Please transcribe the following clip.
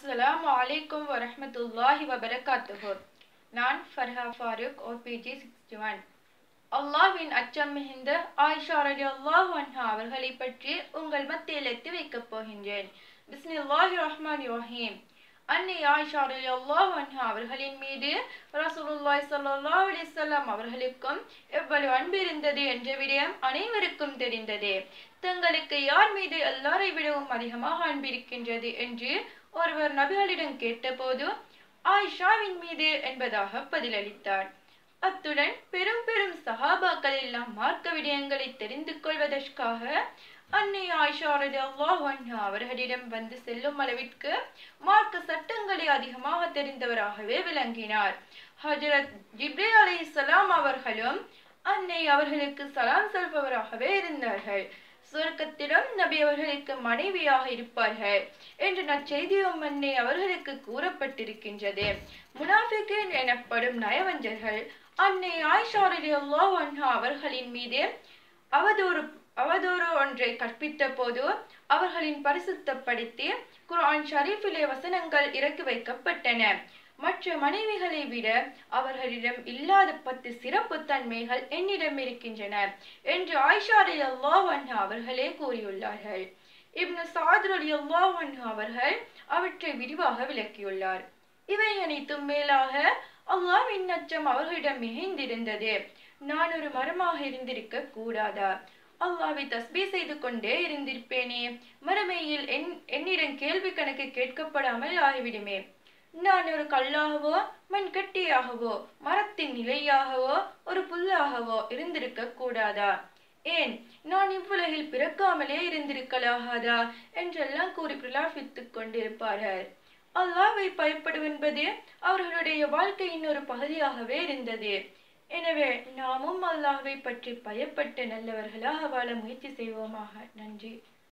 அஸ்ஸலாமு அலைக்கும் வரஹ்மத்துல்லாஹி வபரகாத்துஹு நான் Farha Farooq OPG sixty one அல்லாஹ்வின் அச்சம் மிகுந்த ஆயிஷா ரலியல்லாஹு அன்ஹா அவர்களை பற்றி உங்கள் மத்தியில் எத்தி வைக்கப் போகின்றேன் பிஸ்மில்லாஹி ரஹ்மான் ரஹீம் அன்னை ஆயிஷா ரலியல்லாஹு அன்ஹா அவர்களின் மீது ரசூலுல்லாஹி ஸல்லல்லாஹு அலைஹி வஸல்லம் அவர்களுக்கும் எவ்வளவு அன்பு இருந்தது என்ற விடயம் அனைவருக்கும் தெரிந்ததே தங்களுக்கு யார் மீது எல்லாரை விடவும் அதிகமாக அன்பு இருக்கின்றது என்று ஒருவர் நபிகளிடம் கேட்டபோது ஆயிஷாவின் மீது என்பதாக பதிலளித்தார் அத்துடன் பெரும் பெரும் சஹாபாக்கள் எல்லாம் மார்க்க விடயங்களை தெரிந்து கொள்வதற்காக அன்னை ஆயிஷா ரலியல்லாஹு அன்ஹா அவர்களிடம் வந்து செல்லும் அளவிற்கு மார்க்க சட்டங்களை அதிகமாக தெரிந்தவராகவே விளங்கினார் ஹஜரத் ஜிப்ரீல் அலைஹிஸ்ஸலாம் அவர்களும் அன்னை அவர்களுக்கு சலாம் சொல்பவராகவே இருந்தார்கள் சுவர்க்கத்திலும் நபி அவர்களுக்கு மனைவியாக இருப்பார்கள் என்று நற்செய்தியும் அன்னை அவர்களுக்கு கூறப்பட்டிருக்கின்றது முனாஃபிகின் எனப்படும் நயவஞ்சர்கள் அன்னை ஆயிஷா ரலியல்லாஹு அன்ஹா அவர்களின் மீது அவதூறு அவதூறு ஒன்றை கற்பித்த போது அவர்களின் பரிசுத்தப்படுத்தி குர்ஆன் ஷரீஃபிலே வசனங்கள் இறக்கி வைக்கப்பட்டன மற்ற மனைவிகளை விட அவர்களிடம் இல்லாத பத்து சிறப்பு தன்மைகள் என்னிடம் இருக்கின்றன என்று ஆயிஷா ரலியல்லாஹு அன்ஹா அவர்களே கூறியுள்ளார்கள் இப்னு சாத் ரலியல்லாஹு அன்ஹா அவர்கள் அவற்றை விரிவாக விளக்கியுள்ளார் இவை அனைத்தும் மேலாக அல்லாஹ்வின் அச்சம் அவர்களிடம் மிகுந்திருந்தது நான் ஒரு மரமாக இருந்திருக்க கூடாதா அல்லாவை தஸ்பீ செய்து கொண்டே இருந்திருப்பேனே மறுமையில் என் என்னிடம் கேள்வி கணக்கு கேட்கப்படாமல் ஆகிவிடுமே நான் ஒரு கல்லாகவோ மண்கட்டியாகவோ மரத்தின் நிலையாகவோ ஒரு புல்லாகவோ இருந்திருக்க கூடாதா ஏன் நான் இவ்வுலகில் பிறக்காமலே இருந்திருக்கலாகாதா என்றெல்லாம் கூறி பிரலாபித்துக் கொண்டிருப்பார்கள் அல்லாவை பயப்படுவென்பது அவர்களுடைய வாழ்க்கையின் ஒரு பகுதியாகவே இருந்தது எனவே நாமும் அல்லாஹ்வை பற்றி பயப்பட்டு நல்லவர்களாக வாழ முயற்சி செய்வோமாக நன்றி